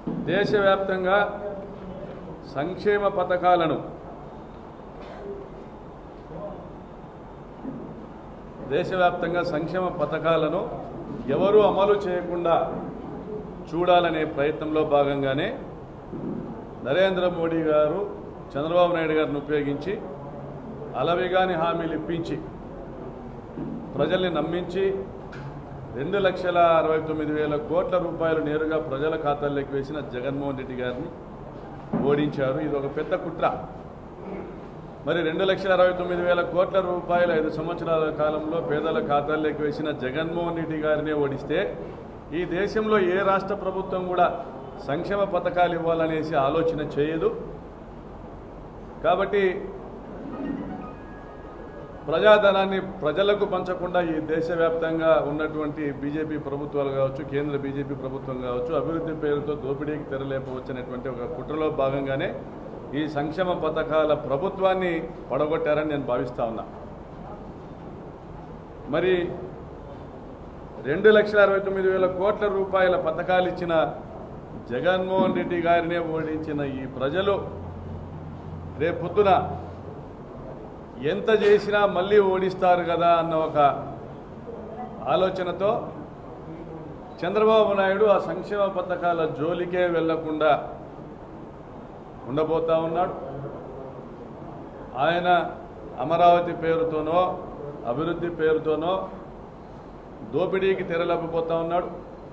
దేశవ్యాప్తంగా సంక్షేమ పథకాలను దేశవ్యాప్తంగా సంక్షేమ పథకాలను ఎవరూ అమలు చేయకుండా చూడాలనే ప్రయత్నంలో భాగంగానే నరేంద్ర మోడీ గారు చంద్రబాబు నాయుడు గారిని ఉపయోగించి అలవిగాని హామీలు ఇప్పించి ప్రజల్ని నమ్మించి రెండు లక్షల అరవై తొమ్మిది వేల కోట్ల రూపాయలు నేరుగా ప్రజల ఖాతాల్లోకి వేసిన జగన్మోహన్ రెడ్డి గారిని ఓడించారు ఇది ఒక పెద్ద కుట్ర మరి రెండు లక్షల అరవై తొమ్మిది వేల కోట్ల రూపాయలు ఐదు సంవత్సరాల కాలంలో పేదల ఖాతాల్లోకి వేసిన జగన్మోహన్ రెడ్డి గారినే ఓడిస్తే ఈ దేశంలో ఏ రాష్ట్ర ప్రభుత్వం కూడా సంక్షేమ పథకాలు ఇవ్వాలనేసి ఆలోచన చేయదు కాబట్టి ప్రజాధనాన్ని ప్రజలకు పంచకుండా ఈ దేశవ్యాప్తంగా ఉన్నటువంటి బీజేపీ ప్రభుత్వాలు కావచ్చు కేంద్ర బీజేపీ ప్రభుత్వం కావచ్చు అభివృద్ధి పేరుతో దోపిడీకి తెరలేపవచ్చు అనేటువంటి ఒక కుట్రలో భాగంగానే ఈ సంక్షేమ పథకాల ప్రభుత్వాన్ని పడగొట్టారని నేను భావిస్తా ఉన్నా మరి రెండు లక్షల అరవై తొమ్మిది వేల కోట్ల రూపాయల పథకాలు ఇచ్చిన జగన్మోహన్ రెడ్డి గారినే ఓడించిన ఈ ప్రజలు రేపొద్దున ఎంత చేసినా మళ్ళీ ఓడిస్తారు కదా అన్న ఒక ఆలోచనతో చంద్రబాబు నాయుడు ఆ సంక్షేమ పథకాల జోలికే వెళ్లకుండా ఉండబోతా ఉన్నాడు ఆయన అమరావతి పేరుతోనో అభివృద్ధి పేరుతోనో దోపిడీకి తెరలేకపోతా ఉన్నాడు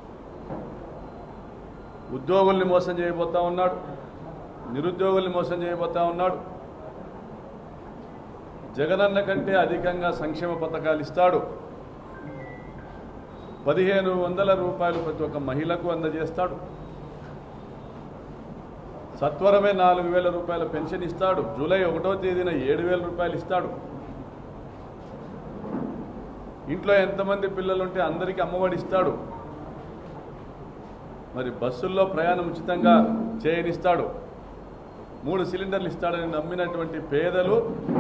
ఉద్యోగుల్ని మోసం చేయబోతా ఉన్నాడు నిరుద్యోగుల్ని మోసం చేయబోతా ఉన్నాడు జగనన్న కంటే అధికంగా సంక్షేమ పథకాలు ఇస్తాడు పదిహేను వందల రూపాయలు ప్రతి ఒక్క మహిళకు అందజేస్తాడు సత్వరమే నాలుగు వేల రూపాయల పెన్షన్ ఇస్తాడు జూలై ఒకటో తేదీన ఏడు వేల రూపాయలు ఇస్తాడు ఇంట్లో ఎంతమంది పిల్లలుంటే అందరికీ అమ్మఒడి ఇస్తాడు మరి బస్సుల్లో ప్రయాణం ఉచితంగా చేయనిస్తాడు మూడు సిలిండర్లు ఇస్తాడని నమ్మినటువంటి పేదలు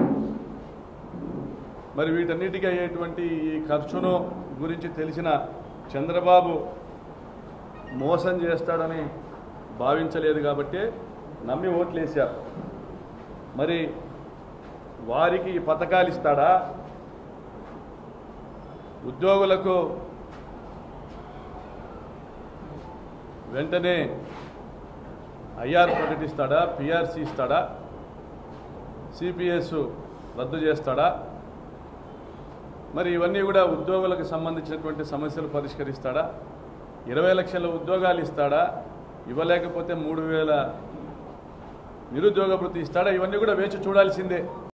మరి వీటన్నిటికీ అయ్యేటువంటి ఈ ఖర్చును గురించి తెలిసిన చంద్రబాబు మోసం చేస్తాడని భావించలేదు కాబట్టి నమ్మి ఓట్లేశారు మరి వారికి ఈ పథకాలు ఇస్తాడా ఉద్యోగులకు వెంటనే ఐఆర్ ప్రకటిస్తాడా పిఆర్సీ ఇస్తాడా సిపిఎస్ రద్దు చేస్తాడా మరి ఇవన్నీ కూడా ఉద్యోగులకు సంబంధించినటువంటి సమస్యలు పరిష్కరిస్తాడా ఇరవై లక్షల ఉద్యోగాలు ఇస్తాడా ఇవ్వలేకపోతే మూడు వేల నిరుద్యోగ వృత్తి ఇస్తాడా ఇవన్నీ కూడా వేచి చూడాల్సిందే